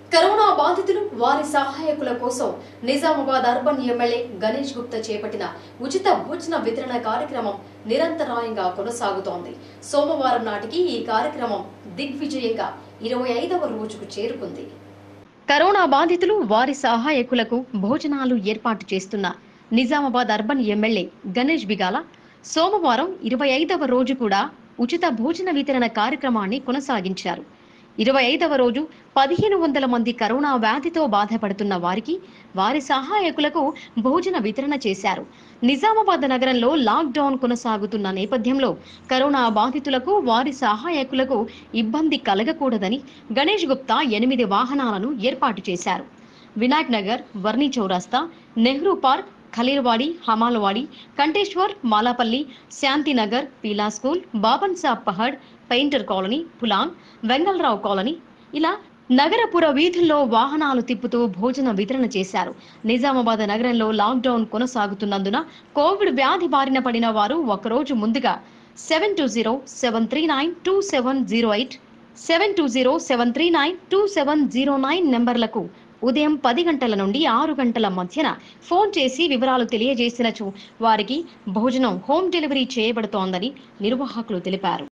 corona బాధితులు వారి సహాయకుల కోసం నిజామాబాద్ అర్బన్ ఎమ్మెల్యే గణేష్ గుప్తా చేపట్టిన ఉచిత భోజన వితరణ కార్యక్రమం నిరంతరాయంగా కొనసాగుతోంది సోమవారం నాటికి ఈ కార్యక్రమం దిగ్విజయంగా ఇరవై ఐదవ రోజుకు చేరుకుంది కరోనా బాధితులు వారి సహాయకులకు భోజనాలు ఏర్పాటు చేస్తున్న నిజామాబాద్ అర్బన్ ఎమ్మెల్యే గణేష్ బిగాల సోమవారం ఇరవై ఐదవ రోజు కూడా ఉచిత భోజన వితరణ కార్యక్రమాన్ని కొనసాగించారు ఇరవై ఐదవ రోజు పదిహేను వందల మంది కరోనా వ్యాధితో బాధపడుతున్న వారికి వారి సహాయకులకు భోజన వితరణ చేశారు నిజామాబాద్ నగరంలో లాక్డౌన్ కొనసాగుతున్న నేపథ్యంలో కరోనా బాధితులకు వారి సహాయకులకు ఇబ్బంది కలగకూడదని గణేష్ గుప్తా ఎనిమిది వాహనాలను ఏర్పాటు చేశారు వినాయక్ నగర్ వర్ణి చౌరాస్తా నెహ్రూ పార్క్ ఖలీర్వాడి హమాలవాడి కంటేశ్వర్ మాలాపల్లి శాంతినగర్ పీలా school Baban Sab Pahad painter colony Pulan Vengalrao colony ఇలా నగరపుర వీధుల్లో వాహనాలు తిప్పుతూ భోజన వితరణ చేశారు నిజామాబాద్ నగరంలో లాక్డౌన్ కొనసాగుతున్నందున కోవిడ్ వ్యాధి బారిన పడిన వారు ఒకరోజు ముందుగా seven two zero seven three nine two seven zero eight seven two zero seven three nine two seven zero nine నెంబర్లకు ఉదయం పది గంటల నుండి ఆరు గంటల మధ్యన ఫోన్ చేసి వివరాలు తెలియజేసినచు వారికి భోజనం హోమ్ డెలివరీ చేయబడుతోందని నిర్వాహకులు తెలిపారు